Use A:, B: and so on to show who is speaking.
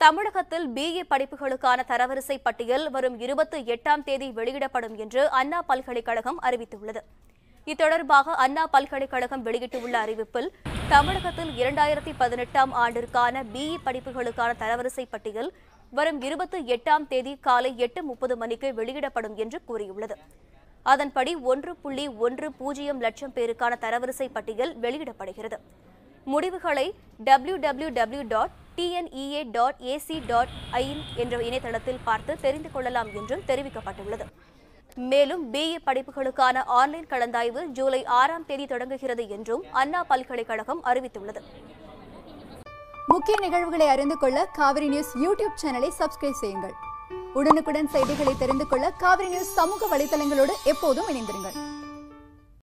A: தமிழகத்தில் பிஏ படிப்புகளுக்கான தரவரிசை பட்டியல் வரும் இருபத்தி எட்டாம் தேதி வெளியிடப்படும் என்று அண்ணா பல்கலைக்கழகம் அறிவித்துள்ளது இத்தொடர்பாக அண்ணா பல்கலைக்கழகம் வெளியிட்டுள்ள அறிவிப்பில் தமிழகத்தில் இரண்டாயிரத்தி பதினெட்டாம் ஆண்டிற்கான பிஇ படிப்புகளுக்கான தரவரிசை பட்டியல் வரும் இருபத்தி எட்டாம் தேதி காலை எட்டு முப்பது மணிக்கு வெளியிடப்படும் என்று கூறியுள்ளது அதன்படி ஒன்று புள்ளி ஒன்று பூஜ்ஜியம் லட்சம் பேருக்கான தரவரிசை பட்டியல் வெளியிடப்படுகிறது முடிவுகளை W W W dot TNEA dot AC dot in என்ற இணையதளத்தில் பார்த்து தெரிந்து கொள்ளலாம் என்றும் தெரிவிக்கப்பட்டுள்ளது மேலும் பிஏ படிப்புகளுக்கான ஆன்லைன் கலந்தாய்வு ஜூலை ஆறாம் தேதி தொடங்குகிறது என்றும் அண்ணா பல்கலைக்கழகம் அறிவித்துள்ளது
B: முக்கிய நிகழ்வுகளை அறிந்து கொள்ள காவிரி நியூஸ் யூடியூப் சேனலை சப்ஸ்கிரைப் செய்யுங்கள் உடனுக்குடன் செய்திகளை தெரிந்து கொள்ள காவிரி நியூஸ் சமூக வலைதளங்களோடு எப்போதும் இணைந்திருங்கள்